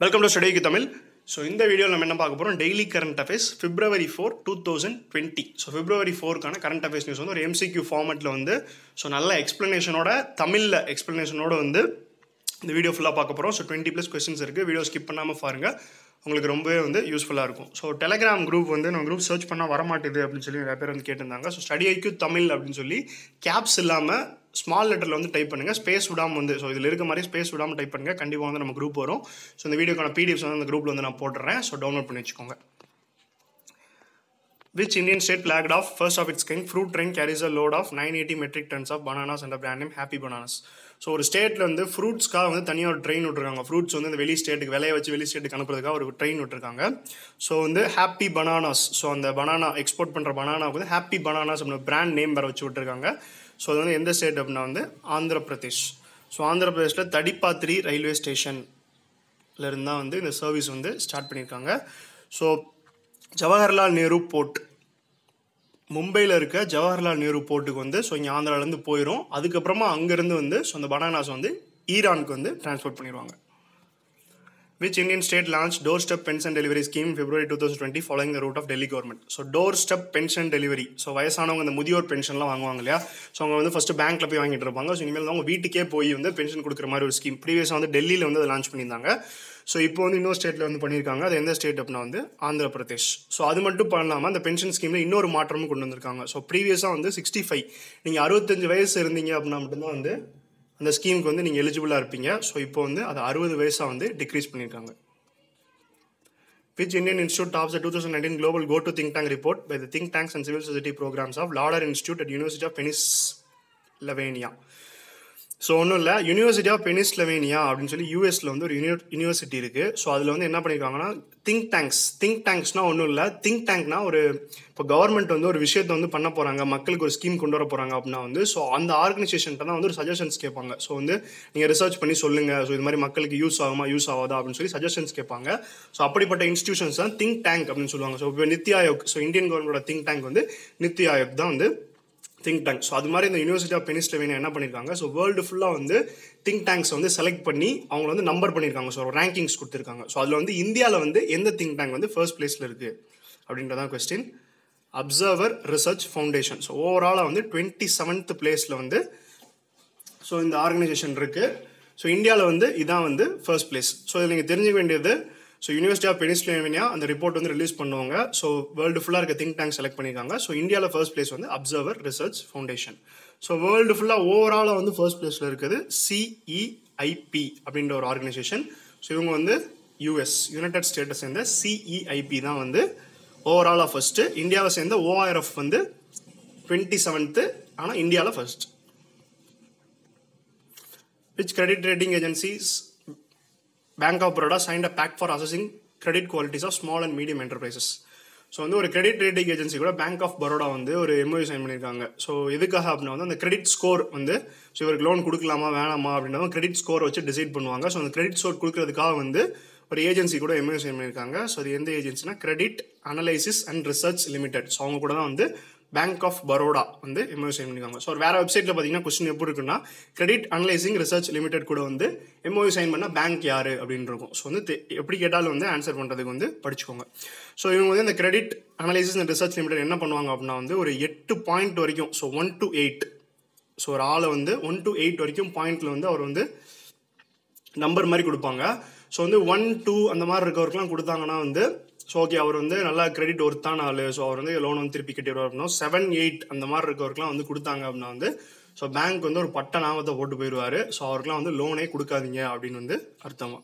Welcome to ஸ்டடிக்கு Tamil so இந்த வீடியோவில் நம்ம என்ன பார்க்க போகிறோம் daily current affairs February four two thousand twenty so February ஃபோருக்கான கரண்ட் அஃபேர்ஸ் நியூஸ் வந்து ஒரு எம்சிக்யூ ஃபார்மெட்டில் வந்து ஸோ நல்ல எக்ஸ்ப்ளனேஷனோட தமிழில் எக்ஸ்ப்ளனேஷனோட வந்து இந்த வீடியோ ஃபுல்லாக பார்க்க போகிறோம் ஸோ டுவெண்ட்டி ப்ளஸ் கொஸ்டின்ஸ் இருக்குது வீடியோ ஸ்கிப் பண்ணாமல் பாருங்க உங்களுக்கு ரொம்பவே வந்து யூஸ்ஃபுல்லாக இருக்கும் ஸோ டெலகிராம் குரூப் வந்து நம்ம குரூப் சர்ச் பண்ணால் வரமாட்டேது அப்படின்னு சொல்லி நிறைய பேர் வந்து கேட்டிருந்தாங்க ஸோ ஸ்டடி ஐக்யூ தமிழ் அப்படின்னு சொல்லி கேப்ஸ் இல்லாமல் ஸ்மால் லெட்டரில் வந்து டைப் பண்ணுங்கள் ஸ்பேஸ் விடாமல் வந்து ஸோ இதில் இருக்க மாதிரி ஸ்பேஸ் விடாமல் டைப் பண்ணுங்கள் கண்டிப்பாக வந்து நம்ம குரூப் வரும் ஸோ இந்த வீடியோக்கான பிடிஎஃப்ஸ் வந்து அந்த குரூப்பில் வந்து நான் போட்டுறேன் ஸோ டவுன்லோட் பண்ணி வச்சுக்கோங்க Which Indian state flagged off first of its kind fruit train carries a load of 980 metric tons of bananas and a brand name Happy Bananas. So ஒரு ஸ்டேட்டில் வந்து ஃப்ரூட்ஸ்க்காக வந்து தனியாக ஒரு ட்ரெயின் விட்ருக்காங்க ஃப்ரூட்ஸ் வந்து இந்த வெளி ஸ்டேட்டுக்கு விளைய வச்சு வெளி ஸ்டேட்டுக்கு அனுப்புறதுக்காக ஒரு ட்ரெயின் விட்ருக்காங்க ஸோ வந்து ஹாப்பி பனானாஸ் ஸோ அந்த பனானா எக்ஸ்போர்ட் பண்ணுற பனானாவுக்கு வந்து ஹாப்பி பனானாஸ் அப்படின்னு பிராண்ட் நேம் வேறு வச்சு விட்ருக்காங்க ஸோ அது வந்து எந்த ஸ்டேட் அப்படின்னா வந்து ஆந்திர பிரதேஷ் ஸோ ஆந்திர பிரதேஷில் தடிப்பாத்திரி ரயில்வே ஸ்டேஷன்ல இருந்து தான் வந்து இந்த சர்வீஸ் வந்து ஸ்டார்ட் பண்ணியிருக்காங்க ஸோ ஜவஹர்லால் நேரு போர்ட் மும்பையில் இருக்க ஜவஹர்லால் நேரு போர்ட்டுக்கு வந்து ஸோ இங்கே ஆந்திராலேருந்து போயிடும் அதுக்கப்புறமா அங்கேருந்து வந்து ஸோ அந்த பனானாஸ் வந்து ஈரானுக்கு வந்து டிரான்ஸ்போர்ட் பண்ணிடுவாங்க which Indian state launch doorstep pension delivery scheme February two thousand twenty following the route of Delhi government so doorstep pension delivery so வயசானவங்க இந்த முதியோர் பென்ஷன்லாம் வாங்குவாங்க இல்லையா ஸோ அவங்க வந்து ஃபஸ்ட்டு பேங்க்கில் போய் வாங்கிட்டு இருப்பாங்க ஸோ இனிமேல் அவங்க வீட்டுக்கே போய் வந்து பென்ஷன் கொடுக்குற மாதிரி ஒரு ஸ்கீம் ப்ரீவியஸாக வந்து டெல்லியில் வந்து அதை லான்ச் பண்ணியிருந்தாங்க ஸோ இப்போ வந்து இன்னொரு ஸ்டேட்டில் வந்து பண்ணியிருக்காங்க அது எந்த ஸ்டேட் அப்படின்னா வந்து ஆந்திர பிரதேஷ் ஸோ அது மட்டும் பண்ணாமல் அந்த பென்ஷன் ஸ்கீமில் இன்னொரு மாற்றமும் கொண்டு வந்திருக்காங்க ஸோ ப்ரீவியஸாக வந்து சிக்ஸ்டி ஃபைவ் நீங்கள் அறுபத்தஞ்சு வயசு இருந்தீங்க அப்படின்னா மட்டும்தான் வந்து அந்த ஸ்கீமுக்கு வந்து நீங்கள் எலிஜிபிளாக இருப்பீங்க ஸோ இப்போ வந்து அது அறுபது வயசாக வந்து டிக்ரீஸ் பண்ணியிருக்காங்க which Indian institute tops the 2019 Global Go to Think Tank report by the Think Tanks and Civil Society programs of Lauder Institute at University of Pennsylvania. So ஒன்றும் இல்லை யூனிவர்சிட்டி ஆஃப் பெனிஸ்லவேனியா அப்படின்னு சொல்லி யூஎஸில் வந்து ஒரு யூனி யூனிவர்சிட்டி இருக்குது so அதில் வந்து என்ன பண்ணியிருக்காங்கன்னா திங்க் டேங்க்ஸ் திங்க் டேங்க்ஸ்னால் ஒன்றும் இல்லை திங்க் டேங்க்னா ஒரு இப்போ கவர்மெண்ட் வந்து ஒரு விஷயத்தை வந்து பண்ண போகிறாங்க மக்களுக்கு ஒரு ஸ்கீம் கொண்டு வர போகிறாங்க அப்படின்னா வந்து ஸோ அந்த ஆர்கனைசேஷன்ட்ட தான் வந்து ஒரு சஜஷன்ஸ் கேட்பாங்க ஸோ வந்து நீங்கள் ரிசர்ச் பண்ணி சொல்லுங்கள் ஸோ இது மாதிரி மக்களுக்கு யூஸ் ஆகுமா யூஸ் ஆகாதா அப்படின்னு சொல்லி சஜஷன்ஸ் கேட்பாங்க ஸோ அப்படிப்பட்ட இன்ஸ்டியூஷன்ஸ் தான் திங்க் டேங்க் அப்படின்னு சொல்லுவாங்க ஸோ இப்போ நித்தி ஆயோக் ஸோ இந்தியன் கவர்மெண்டோட திங்க் டேங்க் வந்து நித்தி ஆயோக் தான் வந்து திங்க் டேங்க் ஸோ அது மாதிரி இந்த யூனிவர்சிட்டி ஆஃப் பெனிஸ்லவேனியா என்ன பண்ணியிருக்காங்க ஸோ வேர்ல்டு ஃபுல்லாக வந்து திங்க் டேங்க்ஸ் வந்து செலக்ட் பண்ணி அவங்க வந்து நம்பர் பண்ணியிருக்காங்க ஸோ ரேங்கிங்ஸ் கொடுத்துருக்காங்க ஸோ அதில் வந்து இந்தியாவில் வந்து எந்த திங்க் டேங்க் வந்து ஃபர்ஸ்ட் பிளேஸில் இருக்குது அப்படின்றதான் question Observer Research Foundation so ஓவராலாக வந்து டுவெண்ட்டி செவன்த் பிளேஸில் வந்து ஸோ இந்த ஆர்கனைசேஷன் இருக்குது ஸோ இந்தியாவில் வந்து இதான் வந்து ஃபர்ஸ்ட் பிளேஸ் ஸோ இதில் நீங்கள் தெரிஞ்சுக்க வேண்டியது ஸோ யூனிவர்சிட்டி ஆஃப் பெனிஸ்லேவினியா அந்த ரிப்போர்ட் வந்து ரிலீஸ் பண்ணுவாங்க ஸோ வேர்ல்டு ஃபுல்லாக இருக்க திங்க் டேங்க் செலக்ட் பண்ணியிருக்காங்க ஸோ இந்தியாவில் ஃபர்ஸ்ட் பிளேஸ் வந்து Observer Research Foundation so world ஃபுல்லாக ஓவராலாக வந்து ஃபர்ஸ்ட் பிளேஸில் இருக்குது சிஇஐபி அப்படின்ற ஒரு ஆர்கனைசேஷன் ஸோ இவங்க வந்து யூஎஸ் யுனைடெட் ஸ்டேட்டை சேர்ந்த சிஇஐபி தான் வந்து ஓவராலாக ஃபர்ஸ்ட்டு இந்தியாவை சேர்ந்த ஓஆர்எஃப் வந்து டுவெண்ட்டி செவன்த்து ஆனால் இந்தியாவில் first which credit rating agencies Bank of Baroda signed a pact for assessing credit qualities of small and medium enterprises so வந்து ஒரு கிரெடிட் ரேட்டிங் ஏஜென்சி கூட பேங்க் ஆஃப் பரோடா வந்து ஒரு எம்ஓயூ சைன் பண்ணியிருக்காங்க ஸோ எதுக்காக அப்படின்னா வந்து அந்த கிரெடிட் ஸ்கோர் வந்து ஸோ இவருக்கு லோன் கொடுக்கலாமா வேணாமா அப்படின்னா கிரெடிட் ஸ்கோர் வச்சு டிசைட் பண்ணுவாங்க ஸோ அந்த கிரெடிட் ஸ்கோர் கொடுக்கறதுக்காக வந்து ஒரு ஏஜென்சி கூட எம்ஓயூ சைன் பண்ணியிருக்காங்க ஸோ அது எந்த ஏஜென்சினா Credit Analysis and Research Limited so அவங்க கூட தான் வந்து பேங்க் ஆஃப் பரோடா வந்து எம்ஓயூ சைன் பண்ணியிருக்காங்க ஸோ வேற வெப்சைட்டில் பார்த்தீங்கன்னா கொஸ்டின் எப்படி இருக்குன்னா கிரெடிட் அனலைசிங் ரிசர்ச் லிமிடெட் கூட வந்து எம்ஓயூ சைன் பண்ணால் பேங்க் யார் அப்படின்னு இருக்கும் ஸோ வந்து எப்படி கேட்டாலும் வந்து ஆன்சர் பண்ணுறதுக்கு வந்து படிச்சுக்கோங்க ஸோ இவங்க வந்து இந்த Credit Analysis and Research Limited என்ன பண்ணுவாங்க அப்படின்னா வந்து ஒரு எட்டு பாயிண்ட் வரைக்கும் so one to eight so ஒரு ஆளை வந்து ஒன் டு எயிட் வரைக்கும் பாயிண்ட்ல வந்து அவர் வந்து நம்பர் மாதிரி கொடுப்பாங்க ஸோ வந்து ஒன் டூ அந்த மாதிரி இருக்கவருக்குலாம் கொடுத்தாங்கன்னா வந்து ஸோ ஓகே அவர் வந்து நல்லா கிரெடிட் ஒருத்தான ஆள் ஸோ அவர் வந்து லோன் வந்து திருப்பி கட்டிடுவார் அப்படின்னா செவன் எயிட் அந்த மாதிரி இருக்கவருக்குலாம் வந்து கொடுத்தாங்க அப்படின்னா வந்து ஸோ பேங்க் வந்து ஒரு பட்ட நாமத்தை போட்டு போயிடுவார் ஸோ அவருக்குலாம் வந்து லோனே கொடுக்காதீங்க அப்படின்னு வந்து அர்த்தமா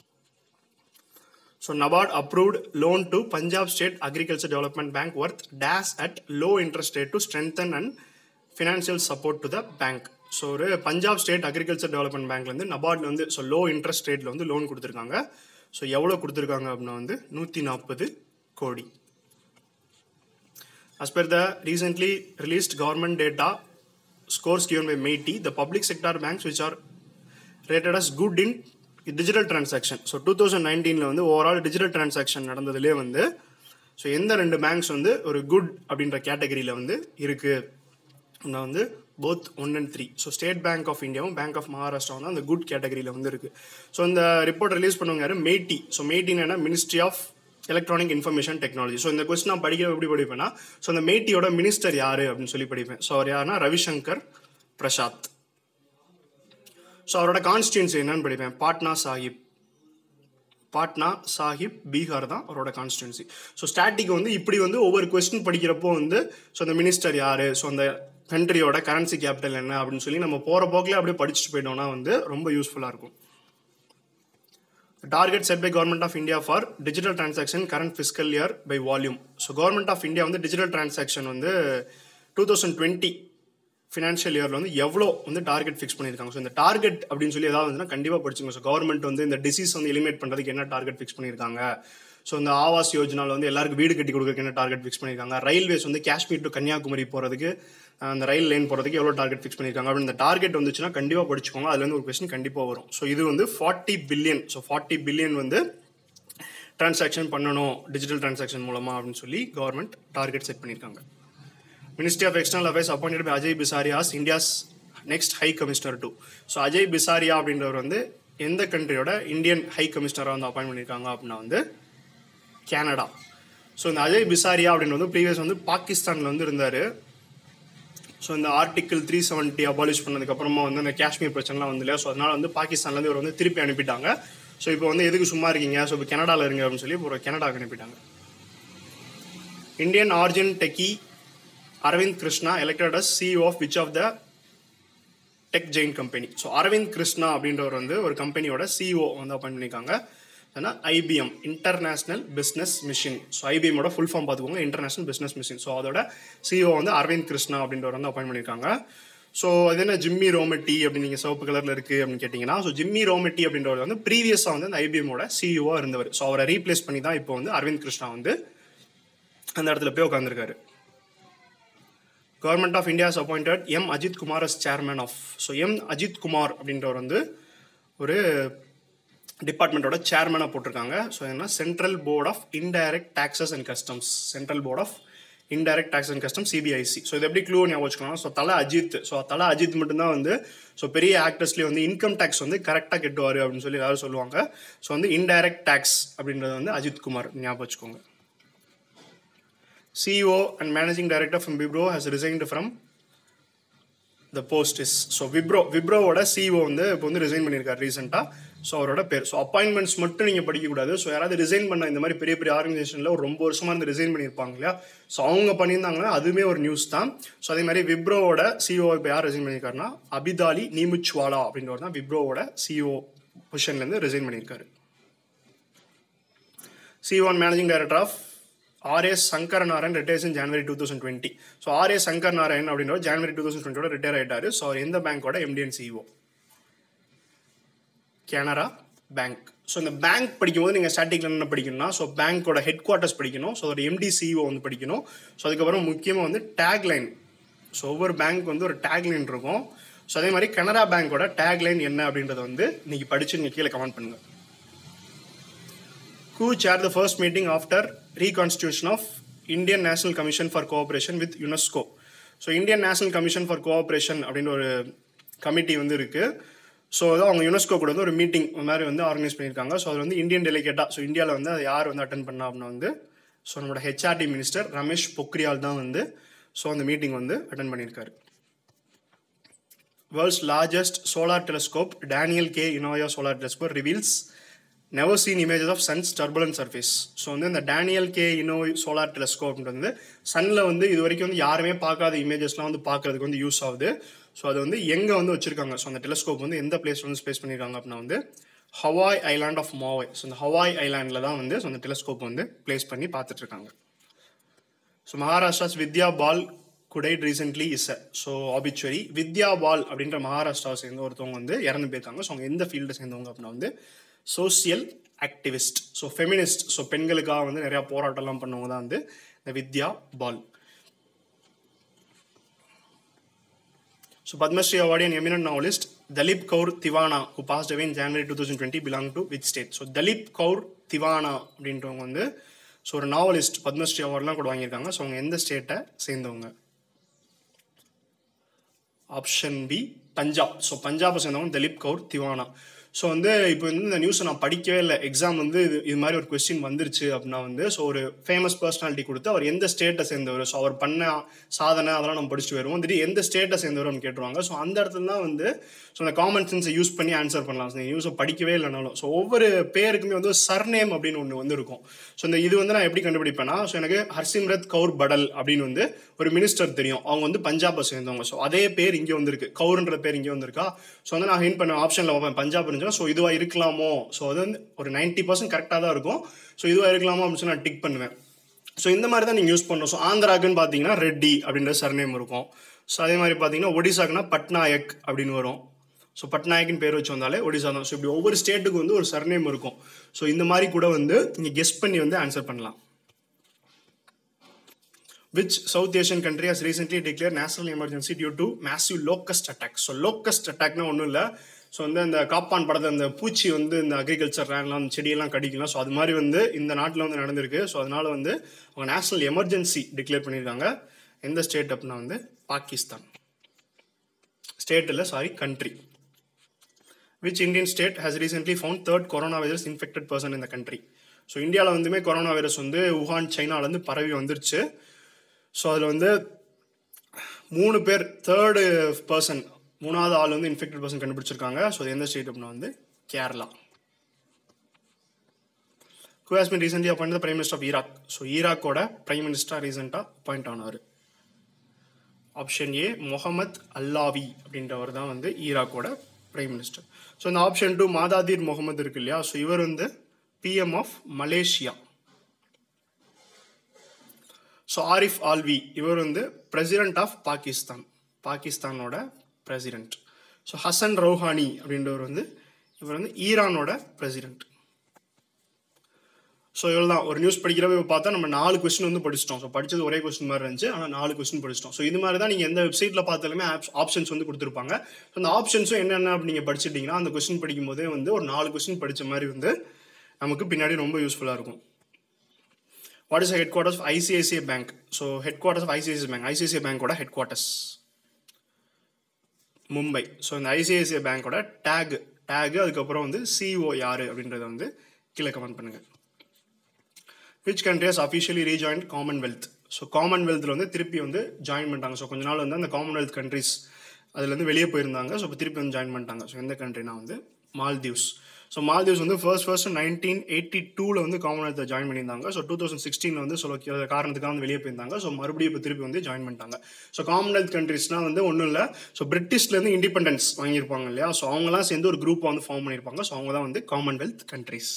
so NABARD approved loan to Punjab State Agriculture Development Bank worth days at low interest rate to strengthen and financial support to the bank so ஒரு பஞ்சாப் ஸ்டேட் அக்ரிகல்ச்சர் டெவலப்மெண்ட் பேங்க்லேருந்து நபார்டில் வந்து ஸோ லோ இன்ட்ரெஸ்ட் ரேட்டில் வந்து லோன் கொடுத்துருக்காங்க so எவ்வளோ கொடுத்துருக்காங்க அப்படின்னா வந்து நூற்றி நாற்பது கோடி as per the recently released government data scores given by MeitY the public sector banks which are rated as good in digital transaction so two thousand நைன்டீனில் வந்து ஓவரால் டிஜிட்டல் டிரான்சாக்ஷன் நடந்ததுலேயே வந்து ஸோ எந்த ரெண்டு பேங்க்ஸ் வந்து ஒரு good அப்படின்ற கேட்டகரியில் வந்து இருக்குது அப்படின்னா வந்து both one and three so State Bank of இந்தியாவும் பேங்க் ஆஃப் மகாராஷ்டிரா வந்து அந்த குட் கேட்டகரியில் வந்து இருக்கு ஸோ இந்த ரிப்போர்ட் ரிலீஸ் பண்ணுவாங்க யாரு மேட்டி ஸோ மேட்டின்னு Ministry of Electronic Information Technology so இந்த கொஸ்டின் நான் படிக்க எப்படி படிப்பேன்னா ஸோ அந்த மேட்டியோட மினிஸ்டர் யாரு அப்படின்னு சொல்லி படிப்பேன் ஸோ அவர் யாருன்னா ரவிசங்கர் பிரசாத் ஸோ அவரோட கான்ஸ்டியூன்சி என்னன்னு படிப்பேன் பாட்னா சாஹிப் பாட்னா சாஹிப் பீகார் தான் அவரோட கான்ஸ்டியூன்சி ஸோ ஸ்டாட்டிக் வந்து இப்படி வந்து ஒவ்வொரு கொஸ்டின் படிக்கிறப்போ வந்து ஸோ அந்த மினிஸ்டர் யாரு ஸோ அந்த கண்ட்ரியோட கரன்சி கேபிட்டல் என்ன அப்படின்னு சொல்லி நம்ம போகிற போக்கில் அப்படியே படிச்சுட்டு போயிட்டோம்னா வந்து ரொம்ப யூஸ்ஃபுல்லாக இருக்கும் target set by Government of India for digital transaction current fiscal year by volume so Government of India வந்து டிஜிட்டல் டிரான்சாக்ஷன் வந்து டூ தௌசண்ட் டுவெண்ட்டி ஃபினான்ஷியல் இயரில் வந்து எவ்வளோ வந்து டார்கெட் ஃபிக்ஸ் பண்ணியிருக்காங்க ஸோ இந்த டார்கெட் அப்படின்னு சொல்லி ஏதாவது வந்துன்னா கண்டிப்பாக படிச்சுங்க ஸோ கவர்மெண்ட் வந்து இந்த டிசீஸ் வந்து எலிமினேட் பண்ணுறதுக்கு என்ன டார்கெட் ஃபிக்ஸ் பண்ணியிருக்காங்க ஸோ இந்த ஆவாஸ் யோஜனாவில் வந்து எல்லாருக்கும் வீடு கட்டி கொடுக்கறதுக்கு என்ன டார்கெட் ஃபிக்ஸ் பண்ணியிருக்காங்க ரயில்வேஸ் வந்து காஷ்மீர் டு கன்னியாகுமரி போகிறதுக்கு அந்த ரயில் லைன் போகிறதுக்கு எவ்வளோ டார்கெட் ஃபிக்ஸ் பண்ணியிருக்காங்க அப்படின்னு இந்த டார்கெட் வந்துச்சுன்னா கண்டிப்பாக படிச்சுக்கோங்க அதுலேருந்து ஒரு கொஸ்டின் கண்டிப்பாக வரும் ஸோ இது வந்து forty billion so forty billion வந்து டிரான்சாக்ஷன் பண்ணணும் டிஜிட்டல் டிரான்சாக்ஷன் மூலமாக அப்படின்னு சொல்லி கவர்மெண்ட் டார்கெட் செட் பண்ணியிருக்காங்க Ministry of External Affairs appointed by Ajay Bisaria's India's next high commissioner to so Ajay Bisaria அப்படின்றவர் வந்து எந்த கண்ட்ரியோட இந்தியன் ஹை கமிஷனராக வந்து அப்பாயிண்ட் பண்ணியிருக்காங்க அப்படின்னா வந்து கனடா ஸோ இந்த அஜய் பிசாரியா அப்படின்றது வந்து ப்ரீவியஸ் வந்து பாகிஸ்தானில் வந்து இருந்தார் ஸோ இந்த ஆர்டிக்கிள் த்ரீ செவன்ட்டி அபாலிஷ் பண்ணதுக்கப்புறமா வந்து இந்த காஷ்மீர் பிரச்சனைலாம் வந்து இல்லையா ஸோ அதனால வந்து பாகிஸ்தான்லேருந்து இவர் வந்து திருப்பி அனுப்பிட்டாங்க ஸோ இப்போ வந்து எதுக்கு சும்மா இருக்கீங்க ஸோ இப்போ கனடாவில் இருங்க அப்படின்னு சொல்லி ஒரு கனடாவுக்கு அனுப்பிட்டாங்க Indian origin techie Arvind Krishna elected as CEO of which of the tech giant company so Arvind Krishna அப்படின்றவர் வந்து ஒரு கம்பெனியோட சிஇஓ வந்து அப்பாயிண்ட் பண்ணியிருக்காங்க ஏன்னா IBM International Business Machine so ஐபிஎம்மோட ஃபுல் ஃபார்ம் பார்த்துக்கோங்க இன்டர்நேஷனல் பிஸ்னஸ் மிஷின் ஸோ அதோட சிஇஓ வந்து அரவிந்த் கிருஷ்ணா அப்படின்றவர் வந்து அப்பாயிண்ட் பண்ணியிருக்காங்க ஸோ அது என்ன ஜிம்மி ரோமெட்டி அப்படின்னு நீங்கள் சிவப்பு கலரில் இருக்குது அப்படின்னு கேட்டிங்கன்னா ஸோ ஜிம்மி ரோமெட்டி அப்படின்றவர் வந்து ப்ரீவியஸாக வந்து அந்த ஐபிஎம்மோட சிஇஓ இருந்தவர் ஸோ அவரை ரீப்ளேஸ் பண்ணி தான் இப்போ வந்து அரவிந்த் கிருஷ்ணா வந்து அந்த இடத்துல போய் உட்காந்துருக்காரு Government of India appointed M Ajit Kumar as chairman of so M Ajit Kumar அப்படின்றவர் வந்து ஒரு டிபார்ட்மெண்ட்டோட சேர்மனாக போட்டிருக்காங்க ஸோ என்ன Central Board of Indirect Taxes and Customs Central Board of Indirect Tax and Custom CBIC so இது எப்படி க்ளூ ஞாபகம் வச்சுக்கலாம் ஸோ தலை அஜித் ஸோ தலை அஜித் மட்டும்தான் வந்து ஸோ பெரிய ஆக்டர்ஸ்லேயே வந்து இன்கம் டேக்ஸ் வந்து கரெக்டாக கெட்டுவார் அப்படின்னு சொல்லி எல்லாரும் சொல்லுவாங்க ஸோ வந்து இன்டைரக்ட் டேக்ஸ் அப்படின்றது வந்து அஜித் குமார் ஞாபகம் வச்சுக்கோங்க CEO and Managing Director from Wipro has resigned from the post is so Wipro விப்ரோவோட சிஇஓ வந்து இப்போ வந்து ரிசைன் பண்ணியிருக்காரு ரீசெண்டாக ஸோ அவரோட பேர் ஸோ அப்பாயின்மெண்ட்ஸ் மட்டும் நீங்கள் படிக்கக்கூடாது ஸோ யாராவது ரிசைன் பண்ண இந்த மாதிரி பெரிய பெரிய ஆர்கனைசேஷனில் ஒரு ரொம்ப வருஷமாக இருந்து ரிசைன் பண்ணியிருப்பாங்க இல்லையா ஸோ அவங்க பண்ணியிருந்தாங்கன்னா அதுவுமே ஒரு நியூஸ் தான் ஸோ அதே மாதிரி விப்ரோவோட சிஇஓ இப்போ யார் ரிசைன் பண்ணியிருக்காருன்னா அபிதாலி நீமுச்வாலா அப்படின்றவர் தான் விப்ரோவோட சிஇஓ பொசிஷன்லேருந்து ரிசைன் பண்ணியிருக்காரு CEO and managing director of R S Shankar Narayan retires in January two thousand twenty so R S Shankar Narayan அப்படின்றவர் ஜனவரி டூ தௌசண்ட் டுவெண்ட்டியோட ரிட்டையர் ஆயிட்டாரு ஸோ அவர் எந்த பேங்க்கோட MD and CEO Canara Bank so இந்த பேங்க் படிக்கும்போது நீங்கள் ஸ்டாட்டிக்ல என்ன படிக்கணும்னா ஸோ பேங்க்கோட ஹெட் குவார்ட்டர்ஸ் படிக்கணும் ஸோ அதோட எம்டி சிஇஓ வந்து படிக்கணும் ஸோ அதுக்கப்புறம் முக்கியமாக வந்து டேக்லைன் ஸோ ஒவ்வொரு பேங்க் வந்து ஒரு டேக்லைன் இருக்கும் ஸோ அதே மாதிரி கனரா பேங்க்கோட டேக்லைன் என்ன அப்படின்றத வந்து இன்னைக்கு படிச்சு நீங்கள் கீழே கமெண்ட் பண்ணுங்க who chaired the first meeting after reconstitution of Indian National Commission for Cooperation with UNESCO. So Indian National Commission for Cooperation அப்படின்னு ஒரு கமிட்டி வந்து இருக்கு ஸோ அதான் அவங்க யுனெஸ்கோ கூட வந்து ஒரு மீட்டிங் மாதிரி வந்து ஆர்கனைஸ் பண்ணியிருக்காங்க ஸோ அது வந்து இந்தியன் டெலிகேட்டா ஸோ இந்தியாவில் வந்து அதை யார் வந்து அட்டன் பண்ணா அப்படின்னா வந்து ஸோ நம்மளோட ஹெச்ஆர்டி மினிஸ்டர் ரமேஷ் பொக்ரியால் தான் வந்து ஸோ அந்த மீட்டிங் வந்து அட்டன் பண்ணியிருக்காரு world's largest solar telescope Daniel K Inouye solar telescope reveals never seen images of sun's turbulent surface so வந்து இந்த Daniel K Inouye solar telescope வந்து சன்னில் வந்து இது வரைக்கும் வந்து யாருமே பார்க்காத இமேஜஸ்லாம் வந்து பார்க்கறதுக்கு வந்து யூஸ் ஆகுது ஸோ அது வந்து எங்கே வந்து வச்சிருக்காங்க ஸோ அந்த டெலிஸ்கோப் வந்து எந்த பிளேஸ் வந்து ஸ்பேஸ் பண்ணியிருக்காங்க அப்படின்னா வந்து Hawaii island of Maui so இந்த ஹவாய் ஐலாண்டில் தான் வந்து ஸோ அந்த டெலிஸ்கோப் வந்து பிளேஸ் பண்ணி பார்த்துட்டு இருக்காங்க so Maharashtra's Vidya Bal who died recently is so obituary Vidya Bal அப்படின்ற மகாராஷ்டிராவை சேர்ந்த ஒருத்தவங்க வந்து இறந்து போயிருக்காங்க ஸோ அவங்க எந்த ஃபீல்டை சேர்ந்தவங்க அப்படின்னா வந்து social activist so feminist so பெண்களுக்காக வந்து நிறையா போராட்டம்லாம் பண்ணவங்க தான் வந்து இந்த Vidya Bal so Padma Shri awardee and eminent novelist Dalip Kaur Tiwana who passed away in January two thousand twenty belong to which state so Dalip Kaur Tiwana அப்படின்றவங்க வந்து ஸோ ஒரு நாவலிஸ்ட் பத்மஸ்ரீ அவார்ட்லாம் கூட வாங்கியிருக்காங்க ஸோ அவங்க எந்த ஸ்டேட்டை சேர்ந்தவங்க ஆப்ஷன் பி பஞ்சாப் ஸோ பஞ்சாபை சேர்ந்தவங்க திலீப் கவுர் திவானா ஸோ வந்து இப்போ வந்து இந்த நியூஸை நான் படிக்கவே இல்லை எக்ஸாம் வந்து இது இது மாதிரி ஒரு கொஸ்டின் வந்துருச்சு அப்படின்னா வந்து ஸோ ஒரு ஃபேமஸ் பர்சனாலிட்டி கொடுத்து அவர் எந்த ஸ்டேட்டை சேர்ந்தவர் ஸோ அவர் பண்ண சாதனை அதெல்லாம் நம்ம படிச்சுட்டு வருவோம் திடீர் எந்த ஸ்டேட்டை சேர்ந்தவர் அப்படின்னு கேட்டுருவாங்க ஸோ அந்த இடத்துல தான் வந்து ஸோ அந்த காமன் சென்ஸை யூஸ் பண்ணி ஆன்சர் பண்ணலாம் இந்த நியூஸை படிக்கவே இல்லைனாலும் ஸோ ஒவ்வொரு பேருக்குமே வந்து சர்நேம் அப்படின்னு ஒன்று வந்து இருக்கும் ஸோ இந்த இது வந்து நான் எப்படி கண்டுபிடிப்பேன்னா ஸோ எனக்கு ஹர்சிம்ரத் கவுர் படல் அப்படின்னு வந்து ஒரு மினிஸ்டர் தெரியும் அவங்க வந்து பஞ்சாபை சேர்ந்தவங்க ஸோ அதே பேர் இங்கே வந்திருக்கு கவுர்ன்ற பேர் இங்கே வந்திருக்கா ஸோ வந்து நான் ஹிண்ட் பண்ண ஆப்ஷனில் வைப்பேன் பஞ்சாப் இருந்துச்சுன்னா ஸோ இதுவாக இருக்கலாமோ ஸோ அது வந்து ஒரு நைன்ட்டி பர்சன்ட் கரெக்டாக தான் இருக்கும் ஸோ இதுவாக இருக்கலாமோ அப்படின்னு சொல்லி நான் டிக் பண்ணுவேன் ஸோ இந்த மாதிரி தான் நீங்கள் யூஸ் பண்ணணும் ஸோ ஆந்திராக்குன்னு பார்த்தீங்கன்னா ரெட்டி அப்படின்ற சர்நேம் இருக்கும் ஸோ அதே மாதிரி பார்த்தீங்கன்னா ஒடிசாக்குன்னா பட்நாயக் அப்படின்னு வரும் ஸோ பட்நாயக்னு பேர் வச்சு வந்தாலே ஒடிசா தான் ஸோ இப்படி ஒவ்வொரு ஸ்டேட்டுக்கு வந்து ஒரு சர்நேம் இருக்கும் ஸோ இந்த மாதிரி கூட வந்து நீங்கள் கெஸ் பண்ணி வந்து ஆன்சர் பண்ணலாம் which South Asian country has recently declared national emergency due to massive locust attack. So locust attackனா ஒன்றும் இல்லை ஸோ வந்து அந்த காப்பான் படத்தை அந்த பூச்சி வந்து இந்த அக்ரிகல்ச்சர் லேண்ட்லாம் அந்த செடியெல்லாம் கடிக்கலாம் ஸோ அது மாதிரி வந்து இந்த நாட்டில் வந்து நடந்திருக்கு ஸோ அதனால வந்து அவங்க நேஷனல் எமர்ஜென்சி டிக்ளேர் பண்ணியிருக்காங்க எந்த ஸ்டேட் அப்படின்னா வந்து பாகிஸ்தான் ஸ்டேட் இல்லை sorry country which Indian state has recently found third corona virus infected person இந்த கண்ட்ரி ஸோ இந்தியாவில் வந்துமே கொரோனா வைரஸ் வந்து wuhan சைனாலேருந்து பரவி வந்துருச்சு ஸோ அதில் வந்து மூணு பேர் தேர்டு பர்சன் மூணாவது ஆள் வந்து இன்ஃபெக்டட் பர்சன் கண்டுபிடிச்சிருக்காங்க ஸோ அது எந்த ஸ்டேட் அப்படின்னா வந்து Kerala who has been recently appointed the prime minister of Iraq so ஈராக்கோட பிரைம் மினிஸ்டர் ரீசெண்டாக அப்பாயிண்ட் ஆனவர் ஆப்ஷன் ஏ முகமது அல்லாவி அப்படின்றவர் தான் வந்து ஈராக்கோட பிரைம் மினிஸ்டர் ஸோ இந்த ஆப்ஷன் டூ மாதாதீர் முகமது இருக்கு இல்லையா ஸோ இவர் வந்து PM of Malaysia so Arif Alvi இவர் வந்து பிரசிடென்ட் ஆஃப் பாகிஸ்தான் பாகிஸ்தானோட பிரசிடென்ட் ஸோ ஹசன் ரௌஹானி அப்படின்றவர் வந்து இவர் வந்து ஈரானோட பிரசிடென்ட் ஸோ இவ்வளோ தான் ஒரு நியூஸ் படிக்கிறப்ப இப்போ பார்த்தா நம்ம நாலு கொஸ்டின் வந்து படிச்சிட்டோம் ஸோ படிச்சது ஒரே கொஸ்டின் மாதிரி இருந்துச்சு ஆனால் நாலு கொஸ்டின் படிச்சிட்டோம் ஸோ இது மாதிரி தான் நீங்கள் எந்த வெப்சைட்டில் பார்த்தாலுமே ஆப்ஷன்ஸ் வந்து கொடுத்துருப்பாங்க ஸோ அந்த ஆப்ஷன்ஸும் என்னென்ன அப்படி நீங்கள் படிச்சிட்டிங்கன்னா அந்த கொஸ்டின் படிக்கும் போதே வந்து ஒரு நாலு கொஸ்டின் படித்த மாதிரி வந்து நமக்கு பின்னாடி ரொம்ப யூஸ்ஃபுல்லாக இருக்கும் what is headquarters of ICICI Bank so headquarters of ICICI Bank ICICI பேங்கோட ஹெட் குவார்ட்டர்ஸ் மும்பை ஸோ இந்த ஐசிஐசிஐ பேங்கோட டேக் டேக் அதுக்கப்புறம் வந்து சிஓ யார் அப்படின்றத வந்து கீழே கமெண்ட் பண்ணுங்கள் which countries officially rejoin Commonwealth so காமன்வெல்த்தில் வந்து திருப்பி வந்து ஜாயின் பண்ணிட்டாங்க ஸோ கொஞ்ச நாள் வந்து அந்த காமன்வெல்த் கண்ட்ரிஸ் அதுலேருந்து வெளியே போயிருந்தாங்க ஸோ இப்போ திருப்பி வந்து ஜாயின் பண்ணிட்டாங்க ஸோ எந்த கண்ட்ரினா வந்து மால்தீவ்ஸ் ஸோ மால்தீவ்ஸ் வந்து ஃபர்ஸ்ட் ஃபர்ஸ்ட் நைன்டீன் எயிட்டி டூவில் வந்து காமன்வெல்த்தை ஜாயின் பண்ணியிருந்தாங்க ஸோ டூ தௌசண்ட் சிக்ஸ்டீனில் வந்து சொல்ல காரணத்துக்காக வந்து வெளியே போயிருந்தாங்க ஸோ மறுபடியும் இப்போ திருப்பி வந்து ஜாயின் பண்ணிட்டாங்க ஸோ காமன்வெல்த் கண்ட்ரிஸ்னால் வந்து ஒன்றும் இல்லை ஸோ பிரிட்டிஷ்லேருந்து இண்டிபெண்டன்ஸ் வாங்கியிருப்பாங்க இல்லையா ஸோ அவங்கலாம் சேர்ந்து ஒரு குரூப்பை வந்து ஃபார்ம் பண்ணியிருப்பாங்க ஸோ அவங்க தான் வந்து காமன்வெல்த் கண்ட்ரிஸ்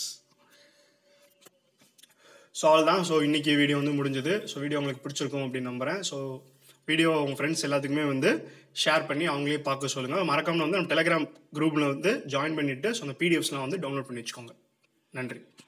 ஸோ ஆல் தான் ஸோ இன்றைக்கி வீடியோ வந்து முடிஞ்சது ஸோ வீடியோ உங்களுக்கு பிடிச்சிருக்கும் அப்படின்னு நம்புகிறேன் ஸோ வீடியோ உங்கள் ஃப்ரெண்ட்ஸ் எல்லாத்துக்குமே வந்து ஷேர் பண்ணி அவங்களே பார்க்க சொல்லுங்கள் மறக்காமல் வந்து நம்ம டெலிகிராம் குரூப்பில் வந்து ஜாயின் பண்ணிவிட்டு ஸோ அந்த பிடிஎஃப்ஸ்லாம் வந்து டவுன்லோட் பண்ணி வச்சுக்கோங்க நன்றி